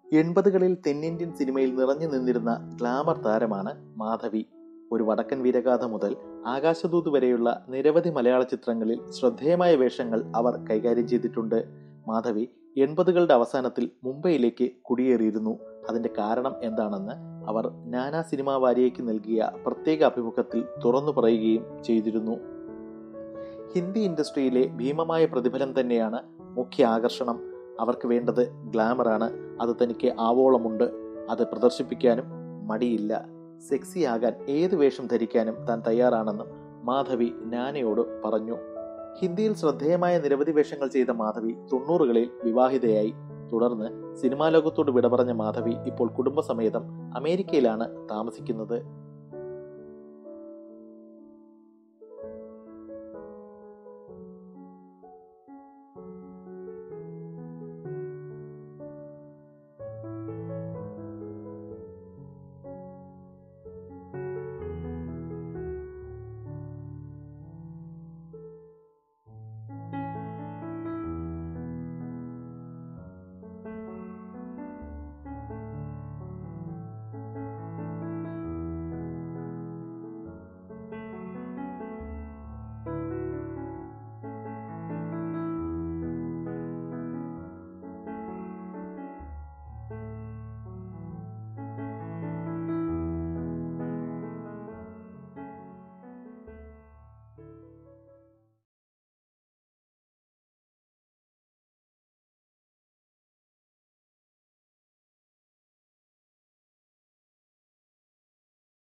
എൺപതുകളിൽ തെന്നിന്ത്യൻ സിനിമയിൽ നിറഞ്ഞു നിന്നിരുന്ന ഗ്ലാമർ താരമാണ് മാധവി ഒരു വടക്കൻ വീരഗാഥ മുതൽ ആകാശദൂത് വരെയുള്ള നിരവധി മലയാള ചിത്രങ്ങളിൽ ശ്രദ്ധേയമായ വേഷങ്ങൾ അവർ കൈകാര്യം ചെയ്തിട്ടുണ്ട് മാധവി എൺപതുകളുടെ അവസാനത്തിൽ മുംബൈയിലേക്ക് കുടിയേറിയിരുന്നു അതിന്റെ കാരണം എന്താണെന്ന് അവർ നാനാ സിനിമാ വാരിയയ്ക്ക് നൽകിയ പ്രത്യേക അഭിമുഖത്തിൽ തുറന്നു പറയുകയും ചെയ്തിരുന്നു ഹിന്ദി ഇൻഡസ്ട്രിയിലെ ഭീമമായ പ്രതിഫലം തന്നെയാണ് മുഖ്യ ആകർഷണം അവർക്ക് വേണ്ടത് ഗ്ലാമറാണ് അത് തനിക്ക് ആവോളമുണ്ട് അത് പ്രദർശിപ്പിക്കാനും മടിയില്ല സെക്സി ആകാൻ ഏത് വേഷം ധരിക്കാനും താൻ തയ്യാറാണെന്നും മാധവി നാനയോട് പറഞ്ഞു ഹിന്ദിയിൽ ശ്രദ്ധേയമായ നിരവധി വേഷങ്ങൾ ചെയ്ത മാധവി തൊണ്ണൂറുകളിൽ വിവാഹിതയായി തുടർന്ന് സിനിമാ ലോകത്തോട് വിട പറഞ്ഞ മാധവി ഇപ്പോൾ കുടുംബസമേതം അമേരിക്കയിലാണ് താമസിക്കുന്നത്